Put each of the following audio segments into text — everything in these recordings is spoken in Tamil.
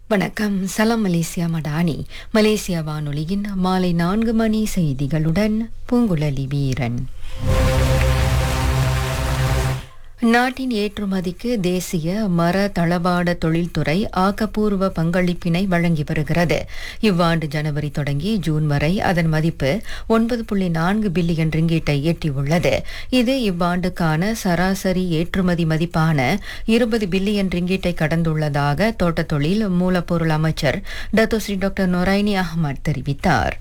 வணக்கம் சலாம் மலேசியா மடானி மலேசியா வானொலியின் மாலை நான்கு மணி செய்திகளுடன் பூங்குழலி வீரன் நாட்டின் ஏற்றுமதிக்கு தேசிய மர தளபாட தொழில்துறை ஆக்கப்பூர்வ பங்களிப்பினை வழங்கி வருகிறது இவ்வாண்டு ஜனவரி தொடங்கி ஜூன் வரை அதன் மதிப்பு ஒன்பது புள்ளி நான்கு பில்லியன் ரிங்கீட்டை எட்டியுள்ளது இது இவ்வாண்டுக்கான சராசரி ஏற்றுமதி மதிப்பான இருபது பில்லியன் ரிங்கீட்டை கடந்துள்ளதாக தோட்டத் தொழில் மூலப்பொருள் அமைச்சர் டத்தோஸ்ரீ டாக்டர் நொரைனி அகமட் தெரிவித்தார்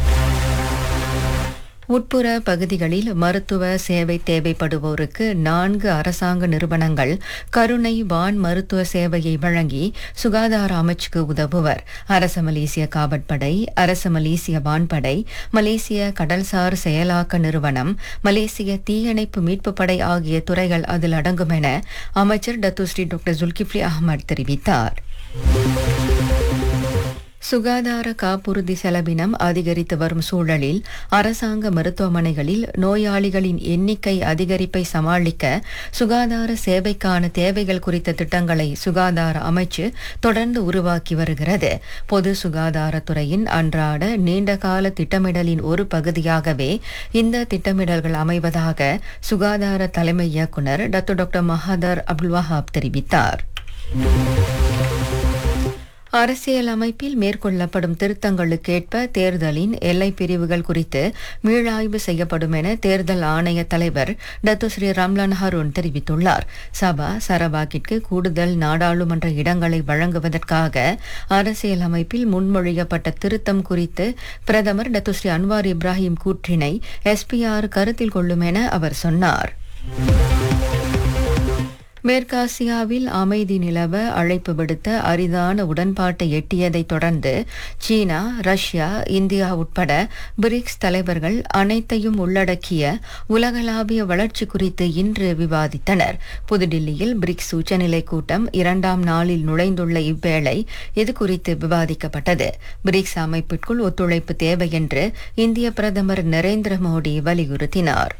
உட்புற பகுதிகளில் மருத்துவ சேவை தேவைப்படுவோருக்கு நான்கு அரசாங்க நிறுவனங்கள் கருணை வான் மருத்துவ சேவையை வழங்கி சுகாதார அமைச்சுக்கு உதவுவர் அரச மலேசிய காவற்படை அரச மலேசிய வான்படை மலேசிய கடல்சார் செயலாக்க நிறுவனம் மலேசிய தீயணைப்பு மீட்புப் படை ஆகிய துறைகள் அதில் அடங்கும் என அமைச்சர் டத்துஸ்ரீ டாக்டர் ஜுல்கிப்லி அகமது தெரிவித்தார் சுகாதார காப்புறுதி செலவினம் அதிகரித்து வரும் சூழலில் அரசாங்க மருத்துவமனைகளில் நோயாளிகளின் எண்ணிக்கை அதிகரிப்பை சமாளிக்க சுகாதார சேவைக்கான தேவைகள் குறித்த திட்டங்களை சுகாதார அமைச்சு தொடர்ந்து உருவாக்கி வருகிறது பொது சுகாதாரத்துறையின் அன்றாட நீண்டகால திட்டமிடலின் ஒரு பகுதியாகவே இந்த திட்டமிடல்கள் அமைவதாக சுகாதார தலைமை இயக்குநர் Datuk doctor Mahathar Abdul Wahab தெரிவித்தார் அரசியல் அமைப்பில் மேற்கொள்ளப்படும் திருத்தங்களுக்கேற்ப தேர்தலின் எல்லை பிரிவுகள் குறித்து மீளாய்வு செய்யப்படும் என தேர்தல் ஆணைய தலைவர் டத்துஸ்ரீ ரம்லான் ஹருண் தெரிவித்துள்ளார் சபா சரபாக்கிற்கு கூடுதல் நாடாளுமன்ற இடங்களை வழங்குவதற்காக அரசியல் அமைப்பில் முன்மொழியப்பட்ட திருத்தம் குறித்து பிரதமர் டத்துஸ்ரீ அன்வார் இப்ராஹிம் கூற்றினை எஸ்பிஆர் கருத்தில் கொள்ளும் என அவர் சொன்னார் மேற்காசியாவில் அமைதி நிலவ அழைப்பு விடுத்த அரிதான உடன்பாட்டை எட்டியதைத் தொடர்ந்து சீனா ரஷ்யா இந்தியா உட்பட பிரிக்ஸ் தலைவர்கள் அனைத்தையும் உள்ளடக்கிய உலகளாவிய வளர்ச்சி குறித்து இன்று விவாதித்தனர் புதுடில்லியில் பிரிக்ஸ் உச்சநிலை கூட்டம் இரண்டாம் நாளில் நுழைந்துள்ள இவ்வேளை இது குறித்து விவாதிக்கப்பட்டது பிரிக்ஸ் அமைப்பிற்குள் ஒத்துழைப்பு தேவை என்று இந்திய பிரதமர் நரேந்திர மோடி வலியுறுத்தினார்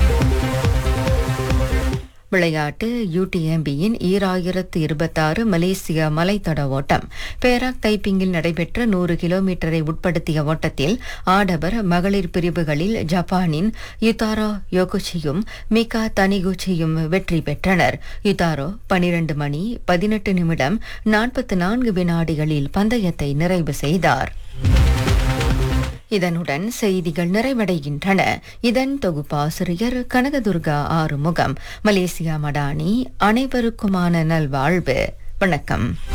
விளையாட்டு யூடிஎம்பியின் ஈராயிரத்து இருபத்தாறு மலேசிய மலைத்தட ஓட்டம் பேராக் தைப்பிங்கில் நடைபெற்ற நூறு கிலோமீட்டரை உட்படுத்திய ஓட்டத்தில் ஆடவர் மகளிர் பிரிவுகளில் ஜப்பானின் யுதாரோ யோகுச்சியும் மிகா தனிகுச்சியும் வெற்றி பெற்றனர் யுதாரோ பனிரண்டு மணி பதினெட்டு நிமிடம் நாற்பத்தி நான்கு வினாடிகளில் பந்தயத்தை நிறைவு செய்தார் இதனுடன் செய்திகள் நிறைவடைகின்றன இதன் தொகுப்பாசிரியர் கனகதுர்கா ஆறுமுகம் மலேசியா மடானி அனைவருக்குமான நல்வாழ்வு வணக்கம்